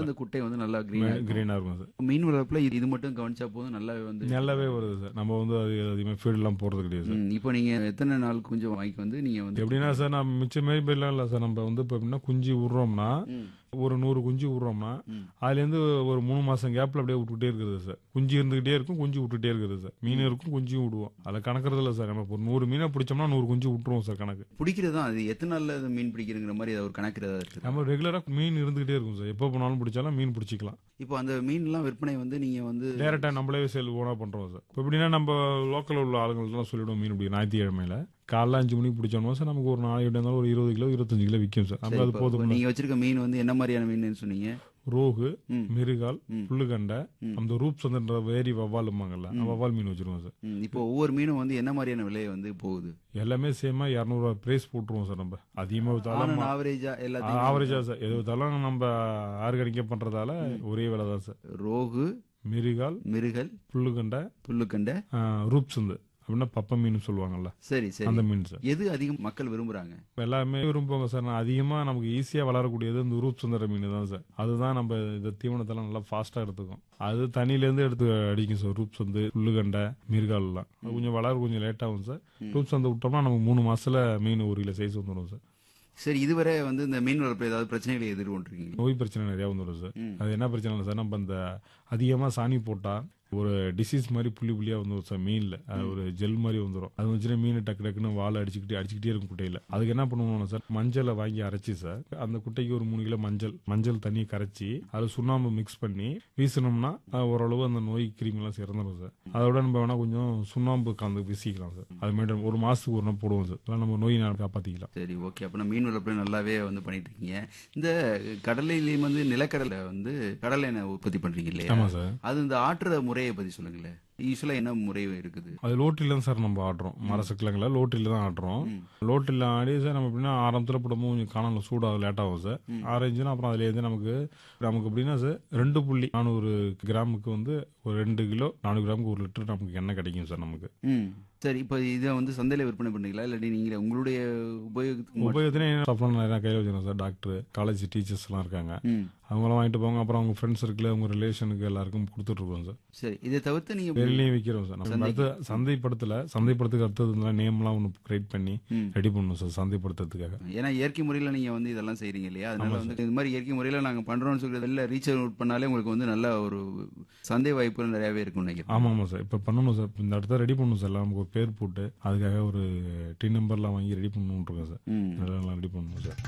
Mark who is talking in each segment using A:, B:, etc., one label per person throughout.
A: அந்த குட்டை வந்து நல்லா கிரீனா
B: கிரீனா இருக்கும் சார்
A: மீன் வளர்ப்புல இது- இது மட்டும் கவனிச்சா போதும் நல்லாவே வந்து
B: நல்லாவே வருது சார் நம்ம வந்து அது அதிகமாக ஃபீல்டெலாம் போகிறது கிடையாது சார்
A: ம், இப்போ நீங்க எத்தனை நாள் குஞ்சு வாங்கி வந்து நீங்க வந்து
B: எப்படின்னா சார் நம்ம மிச்சம் மாரி போயிடலாம் இல்லை சார் நம்ம வந்து இப்போ எப்படின்னா குஞ்சு விட்றோம்னா
A: ம்.
B: ஒரு நூறு குஞ்சு விட்றோம்னா
A: ம்.
B: அதுலேருந்து ஒரு மூணு மாசம் கேப்ல அப்படியே விட்டுக்கிட்டே இருக்கிறது சார் குஞ்சு இருந்துகிட்டே இருக்கும் குஞ்சு விட்டுட்டே இருக்கிறது சார் மீன் இருக்கும் குஞ்சும் விடுவோம் அதில் கணக்குறது இல்லை சார் நம்ம இப்போ ஒரு நூறு மீனை பிடிச்சோம்னா நூறு குஞ்சு விட்டுருவோம் சார் கணக்கு
A: பிடிக்கிறது தான் அது எத்தனை நாள்ல அது மீன் பிடிக்கிறங்கிற மாதிரி ஏதாவது ஒரு கணக்கு ஏதாவது இருக்கு
B: நம்ம ரெகுலராக மீன் இருந்துகிட்டே இருக்கும் சார் எப்போ போனாலும் பிடிச்சாலும் மீன் பிடிச்சிக்கலாம்
A: இப்போ அந்த மீன்லாம் விற்பனை வந்து நீங்க வந்து
B: டேரெக்டாக நம்மளே சேல் ஓனாக பண்ணுறோம் சார் இப்போ எப்படின்னா நம்ம லோக்கலில் உள்ள ஆளுங்கள்லாம் சொல்லிவிடுவோம் மீன் பிடிக்கும் ஞாயிற்றுக்கிழமையில காலைல அஞ்சு மணிக்கு பிடிச்சோம்னா சார் நமக்கு ஒரு நாளைக்கு எப்படி இருந்தாலும் ஒரு இருபது கிலோ இருபத்தஞ்சு கிலோ விற்கும் சார் நம்ம
A: சரி,
B: அது
A: இப்போ-
B: போதும்
A: இப்போ நீங்க வச்சிருக்க மீன் வந்து என்ன மாதிரியான மீன் சொன்னீங்க
B: ரோகு
A: ம்.
B: மிருகால்
A: ம்.
B: புல்லுகண்டை
A: ம்.
B: அந்த ரூப்ஸ் வந்து வேரி வவ்வாலுமாங்கல்ல அந்த வவ்வால் மீன் வச்சிருவோம் சார்
A: ம், இப்போ ஒவ்வொரு மீனும் வந்து என்ன மாதிரியான விலை வந்து போகுது
B: எல்லாமே சேமா இரநூறுவா பிரைஸ் போட்டுருவோம் சார் நம்ம அதிகமாக வித்தாலும்
A: ஆவரேஜா எல்லாத்தையும்
B: ஆவரேஜா சார் எது வித்தாலும் நம்ம ஆர்கானிக்கா பண்றதால ஒரே விலை தான் சார்
A: ரோகு
B: மிருகால்
A: மிருகல்
B: புல்லுகண்டை
A: புல்லுக்கண்டை
B: ரூப்ஸ் வந்து அப்படின்னா பப்ப மீன் சொல்லுவாங்கல்ல
A: சரி சரி
B: அந்த மீன் சார்
A: எது அதிகம் மக்கள் விரும்புறாங்க
B: எல்லாமே விரும்புவாங்க சார் நான் அதிகமாக நமக்கு ஈஸியாக வளரக்கூடியது இந்த ரூப் சுந்தர மீன் தான் சார் அதுதான் நம்ம இந்த தீவனத்தெல்லாம் நல்லா ஃபாஸ்ட்டாக எடுத்துக்கும் அது தண்ணியிலேருந்து எடுத்து அடிக்கும் சார் ரூப்ஸ் வந்து புல்லுகண்டை மிருகால்லாம் அது கொஞ்சம் வளர கொஞ்சம் லேட்டாகும் சார் ரூப்ஸ் வந்து விட்டோம்னா நமக்கு மூணு மாசத்துல மீன் ஒரு கிலோ சைஸ் வந்துடும் சார்
A: சரி இதுவரை வந்து இந்த மீன் வளர்ப்பு ஏதாவது பிரச்சனைகளை எதிர்கொண்டிருக்கீங்க
B: நோய் பிரச்சனை நிறையா வந்துடும் சார்
A: ம்.
B: அது என்ன பிரச்சனை இல்லை சார் நம்ம அந்த அதிகமாக சாணி போட்டா ஒரு டிசீஸ் மாதிரி புள்ளி புள்ளியா வந்துடும் சார் மீன்ல அது ஒரு ஜெல் மாதிரி வந்துடும் அது வச்சுட்டு மீன் டக்கு டக்குன்னு வாழை அடிச்சுக்கிட்டே அடிச்சுக்கிட்டே இருக்கும் குட்டையில அதுக்கு என்ன பண்ணுவோம் சார் மஞ்சளை வாங்கி அரைச்சி சார் அந்த குட்டைக்கு ஒரு மூணு கிலோ மஞ்சள் மஞ்சள் தண்ணியை கரைச்சி அது சுண்ணாம்பு மிக்ஸ் பண்ணி வீசினோம்னா அது ஓரளவு அந்த நோய் கிருமிலாம் இறந்துடும் சார் அதோட நம்ம வேணா கொஞ்சம் சுண்ணாம்பு கலந்து வீசிக்கலாம் சார் அது மாதிரி ஒரு மாசத்துக்கு ஒரு நாள் போடுவோம் சார் அதெல்லாம் நம்ம நோய் காப்பாத்திக்கலாம்
A: சரி ஓகே அப்ப மீன் வளர்ப்புல நல்லாவே வந்து பண்ணிட்டு இருக்கீங்க இந்த கடலையிலயும் வந்து நிலக்கடலை வந்து கடலை எண்ணெய் உற்பத்தி பண்றீங்க இல்லையா
B: ஆமா சார்
A: அது இந்த ஆட்டுற முறையை பத்தி சொல்லுங்களேன் யூஸ்வலா என்ன முறை இருக்குது
B: அது லோட்டில தான் சார் நம்ம ஆடுறோம் மர சக்கிலங்கள லோட்டில தான் ஆடுறோம் லோட்டில ஆடி சார் நம்ம எப்படின்னா ஆரம்பத்தில் போடும்போது கொஞ்சம் காணல சூடாக லேட் ஆகும் சார் ஆரஞ்சுனா அப்புறம் அதுலேருந்து நமக்கு நமக்கு எப்படின்னா சார் ரெண்டு புள்ளி நானூறு கிராமுக்கு வந்து ஒரு ரெண்டு கிலோ நானூறு கிராமுக்கு ஒரு லிட்டர் நமக்கு எண்ணெய் கிடைக்கும் சார் நமக்கு
A: ம் சரி இப்போ இதை வந்து சந்தையில விற்பனை பண்றீங்களா இல்லாட்டி நீங்க உங்களுடைய உபயோகத்துக்கு மட்டும்-
B: உபயோகத்தினே சாப்பிடலாம் நிறைய கையில் வச்சிருக்கோம் சார் டாக்டர் காலேஜ் டீச்சர்ஸ் எல்லாம் இருக்காங்க
A: ம்
B: அவங்களாம் வாங்கிட்டு போவாங்க அப்புறம் அவங்க ஃப்ரெண்ட்ஸ் இருக்குல்ல அவங்க ரிலேஷனுக்கு எல்லாருக்கும் கொடுத்துட்டு இருக்கோம் சார்
A: சரி இதை தவிர்த்து நீங்க
B: வெளிலையும் விற்கிறோம் சார் நம்ம அடுத்து சந்தைப்படுத்தல சந்தைப்படுத்துக்கு அடுத்தது நேம்லாம் ஒன்று கிரியேட் பண்ணி
A: ம்.
B: ரெடி பண்ணணும் சார் சந்தைப்படுத்துறதுக்காக
A: ஏன்னா இயற்கை முறையில நீங்க வந்து இதெல்லாம் செய்றீங்க இல்லையா அதனால வந்து இது மாதிரி இயற்கை முறையில நாங்க பண்றோம்னு சொல்லி வெளில ரீச் அவுட் பண்ணாலே உங்களுக்கு வந்து நல்ல ஒரு சந்தை வாய்ப்புகள் நிறையவே இருக்கும்னு நினைக்கிறேன்
B: ஆமா ஆமா சார் இப்ப பண்ணணும் சார் இந்த இடத்த ரெடி பண்ணணும் சார் எல்லாம் நமக்கு ஒரு பேர் போட்டு அதுக்காக ஒரு டின் நம்பர்லாம் வாங்கி ரெடி பண்ணணும் இருக்கோம் சார்
A: ம்
B: நல்லா ரெடி பண்ணணும் சார்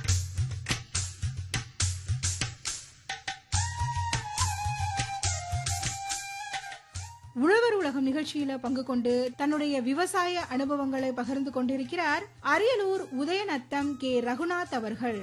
C: உழவர் உலகம் நிகழ்ச்சியில பங்கு கொண்டு தன்னுடைய விவசாய அனுபவங்களை பகிர்ந்து கொண்டிருக்கிறார் அரியலூர் உதயநத்தம் கே ரகுநாத் அவர்கள்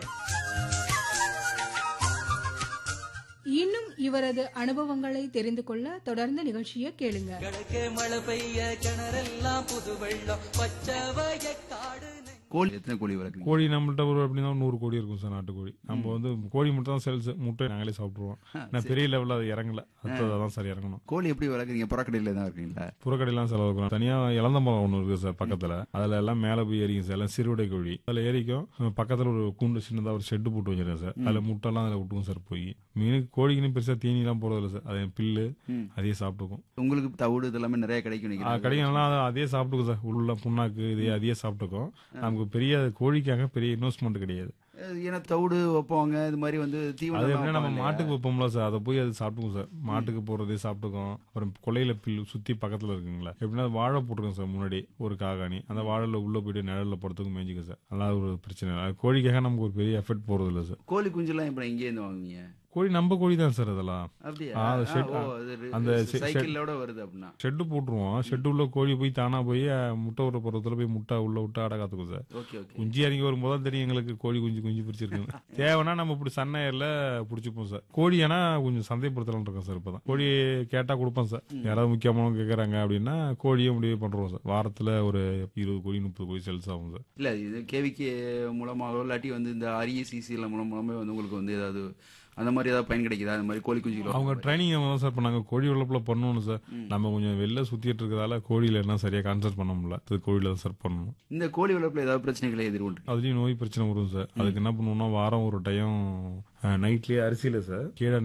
C: இன்னும் இவரது அனுபவங்களை தெரிந்து கொள்ள தொடர்ந்து நிகழ்ச்சியை கேளுங்க
D: கிழக்கே மழை பெய்ய கிணறெல்லாம் புது வெள்ளம் பச்சை வயக்காடு நெ-
A: கோழி எத்தனை கோழி வளர்க்குறீங்க
B: கோழி நம்மள்ட்ட ஒரு எப்படின்னா ஒரு நூறு கோடி இருக்கும் சார் நாட்டுக்கோழி நம்ம வந்து கோழி மட்டும் தான் சேல்ஸ் முட்டை நாங்களே சாப்பிட்டுருவோம் நான் பெரிய லெவலில் அது இறங்கல அடுத்தது தான் சார் இறங்கணும்
A: கோழி எப்படி வளர்க்குறீங்க புறக்கடையில தான் இருக்கீங்களா
B: புறக்கடையெல்லாம் செலவு இருக்கும் தனியா இளந்தம்பழம் ஒன்று இருக்கு சார் பக்கத்துல அதுல எல்லாம் மேல போய் ஏறிக்கும் சார் எல்லாம் சிறுவடை கோழி அதுல ஏறிக்கும் பக்கத்துல ஒரு கூண்டு சின்னதா ஒரு ஷெட்டு போட்டு வச்சிருக்கேன் சார் அதுல முட்டைலாம் அதுல விட்டுக்கும் சார் போய் மீனுக்கு கோழிக்குன்னு பெருசா தீனி எல்லாம் போறது இல்லை சார் அது பில்லு
A: ம்.
B: அதையே சாப்பிட்டுக்கும்
A: உங்களுக்கு தவிடு இதெல்லாமே நிறைய கிடைக்கும்
B: ஆ,
A: நினைக்கிறேன்
B: கடைங்கள்லாம் அதை அதே சாப்பிட்டுக்கும் சார் உள்ள புண்ணாக்கு இதே அதையே சாப்பிட்டுக்கும் நமக்கு பெரிய கோழிக்காக பெரிய இன்வெஸ்ட்மெண்ட் கிடையாது
A: அஹ் ஏன்னா தவிடு வைப்பாங்க இது மாதிரி வந்து
B: அது
A: தீவனம்
B: எப்படின்னா நம்ம மாட்டுக்கு வைப்போம்ல சார் அதை போய் அது சாப்பிட்டுக்கும் சார் மாட்டுக்கு போறதே சாப்பிட்டுக்கும் அப்புறம் கொலையில பில் சுத்தி பக்கத்துல இருக்குங்களா எப்படின்னா வாழை போட்டிருக்கோம் சார் முன்னாடி ஒரு காகாணி அந்த வாழைல உள்ள போயிட்டு நிழல்ல போறதுக்கும் மேய்ஞ்சிக்கும் சார் அதெல்லாம் ஒரு பிரச்சனை இல்லை அது கோழிக்காக நமக்கு ஒரு பெரிய எஃபெக்ட் போறது இல்லை சார்
A: கோழி குஞ்சுலாம் இப்ப எங்கே இருந்து வாங்குவீங்க
B: கோழி நம்ம கோழி தான் சார் அதெல்லாம்
A: அப்படியா
B: ஆ, அது
A: ஆ,
B: shed-
A: ஓ, அது
B: அந்த se-
A: சைக்கிளோட வருது அப்படின்னா
B: ஷெட்டு போட்டுருவோம் ஷெட்டு உள்ள கோழி போய் தானா போய் அஹ், முட்டை விடுற பருவத்துல போய் முட்டை உள்ள விட்டு அடை காத்துக்கும் சார்
A: ஓகே ஓகே
B: குஞ்சு இறங்கி வரும்போது தான் தெரியும் எங்களுக்கு கோழி குஞ்சு குஞ்சு பிடிச்சிருக்கு தேவைன்னா நம்ம இப்படி சன்னையர்ல பிடிச்சிப்போம் சார் கோழி ஆனா கொஞ்சம் சந்தைப்படுத்தலாம் இருக்கோம் சார் இப்பதான் கோழி கேட்டா கொடுப்போம் சார் யாராவது முக்கியமானவங்க கேக்குறாங்க அப்படின்னா கோழியை முடிவு பண்றோம் சார் வாரத்துல ஒரு இருபது கோழி முப்பது கோழி சேல்ஸ் ஆகும் சார்
A: இல்ல இது கேவிகே மூலமாக இல்லாட்டி வந்து இந்த அரியசிசி மூலம் மூலமே வந்து உங்களுக்கு வந்து ஏதாவது அந்த மாதிரி ஏதாவது பயன் கிடைக்குதா அந்த மாதிரி கோழி குஞ்சுகளோ
B: அவங்க ட்ரைனிங் தான் சார் பண்ணாங்க கோழி வளர்ப்புல பண்ணணும் சார் நம்ம கொஞ்சம் வெளில சுத்திட்டு இருக்கிறதால கோழியில என்ன சரியா கான்சென்ட் பண்ண முடியல அது கோழியில தான் சார் பண்ணணும்
A: இந்த கோழி வளர்ப்புல ஏதாவது பிரச்சனைகளை எதிர்கொண்டு
B: அதுலயும் நோய் பிரச்சனை வரும் சார் அதுக்கு என்ன பண்ணுவோம்னா வாரம் ஒரு டைம் நைட்லயே அரிசியில சார் கீழே